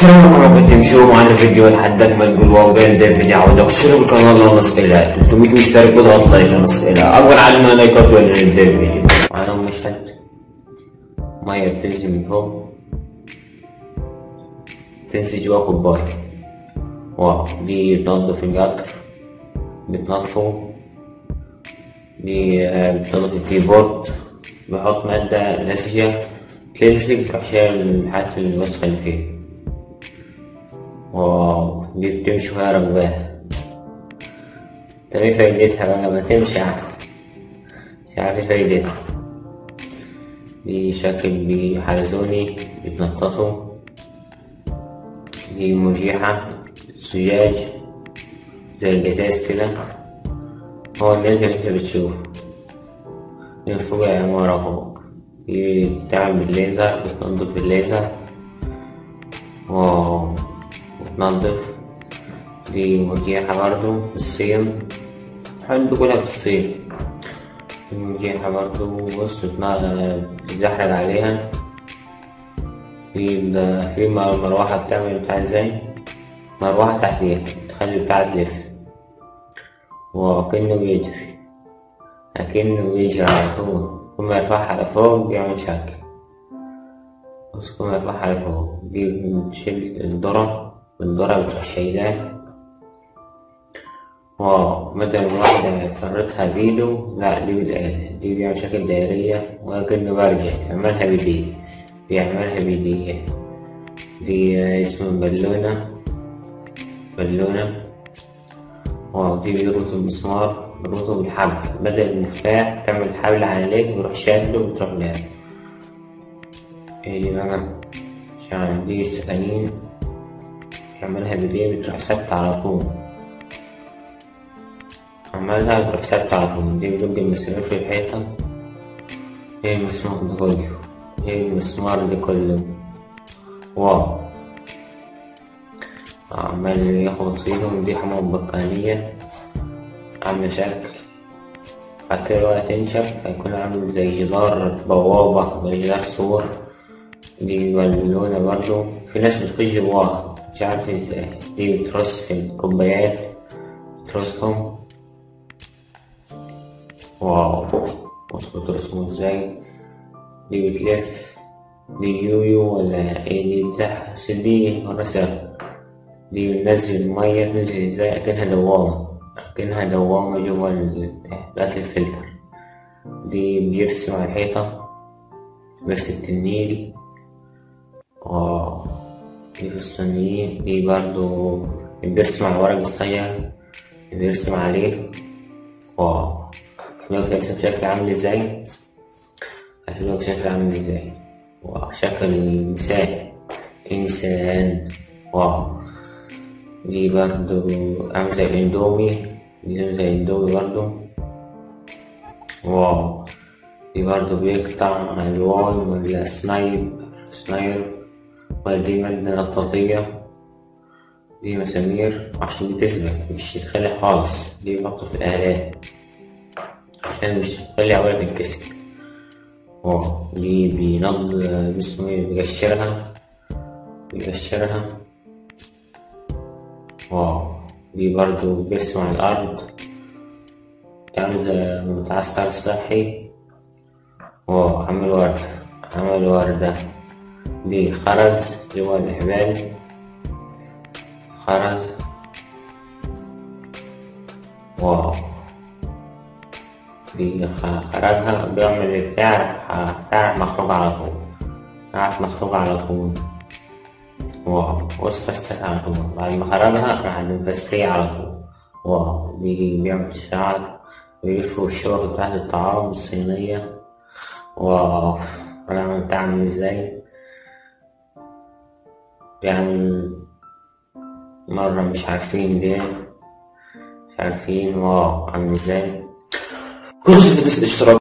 السلام عليكم ورحمة تمشوا معنا فيديو لحد ما تقول واو بين ده فيديو عودة اشتركوا بالقناة نص إلى 300 مشترك واضغط لايك نص إلى أكبر عدد من اللايكات ولا نبدأ الفيديو أنا مشهد مية بتنزل من فوق تنزل جوا كوباية واو دي تنظف القطر بتنظفه دي آه، بتنظف الكيبورد بحط مادة لزجة تلزق عشان الحاجات الوسخة اللي فيه واو دي بتمشي وهي ركباها طب ايه فايدتها بقى ما تمشي احسن مش عارف ايه فايدتها دي شكل بحلزوني بيتنططوا دي مريحة زجاج زي الجزاز كده هو الناس اللي انت بتشوفه من فوق العمارة فوق دي بتعمل بالليزر بتنضف بالليزر واو بتنضف دي مرجيحة برضو في الصين بحب كلها في الصين دي مرجيحة برضو بص بتزحلق عليها في ده- في مر- مروحة بتعمل بتاع ازاي مروحة تحتيها تخلي بتاع تلف وكأنه بيجري أكنه بيجري على طول كل ما يرفعها على فوق بيعمل شكل بص كل ما يرفعها على فوق دي بتشيل الذرة الذرة بتروح شايلاه واو بدل ما واحدة فرتها بإيده لا دي بالآلة دي بيعمل شكل دائرية وكأنه برجع يعملها بإيديه بيعملها بإيديه دي اسمها بالونة بالونة واو دي بيربط المسمار بيربطه بالحبل بدل المفتاح تعمل حبل عليه ويروح شاده وتروح لها ايه دي بقى عشان دي السكاكين يعملها بايديه بتروح ثابتة على طول عملها بتروح ثابتة على طول دي بيدق المسامير في الحيطة ايه المسمار ده كله ايه المسمار ده كله واو عمال ياخد فيهم دي حمام بقالية عاملة شكل بعد كده بقى تنشف هيكون عامل زي جدار بوابة زي جدار سور دي بالونة برضو في ناس بتخش جواها مش عارف ازاي دي بترص الكوبايات بترصهم واو بص بترسموا ازاي دي بتلف دي يويو ولا ايه دي بتاع دي مرسى دي بننزل المية تنزل ازاي اكنها دوامة اكنها دوامة جوا ال- بتاعت الفلتر دي بيرسم على الحيطة بيرسم النيل واو دي في الصينيين دي برضو بيرسم على الورق الصغير بيرسم عليه واو شوف يرسم شكل عامل ازاي هشوفك شكل عامل ازاي واو شكل انسان انسان واو دي برضو عامل زي الاندومي دي عامل زي الاندومي برضو واو دي برضو بيقطع الواي ولا سنايب سناير ودي مادة نطاطية دي مسامير عشان دي تثبت مش تتخلع خالص دي بحطه في الآلات عشان مش تتخلع ولا تتكسر واو دي بينض اسمه ايه بيقشرها بيقشرها واو دي برضو بيرسم على الأرض تعمل زي متعسكر صحي واو عمل وردة عمل وردة دي خرز جوا الحبال خرز واو دي خ- خرزها بيعمل بتاع بتاع مخروج على طول بتاع مخروج على طول واو بص فسك على طول بعد ما خرجها راح نفسيه على طول واو دي بيعمل الشعر ويلفوا الشبكة بتاعت الطعام الصينية واو أنا بتعمل ازاي يعني مرة مش عارفين ليه مش عارفين واو عامل ازاي قصة الاشتراك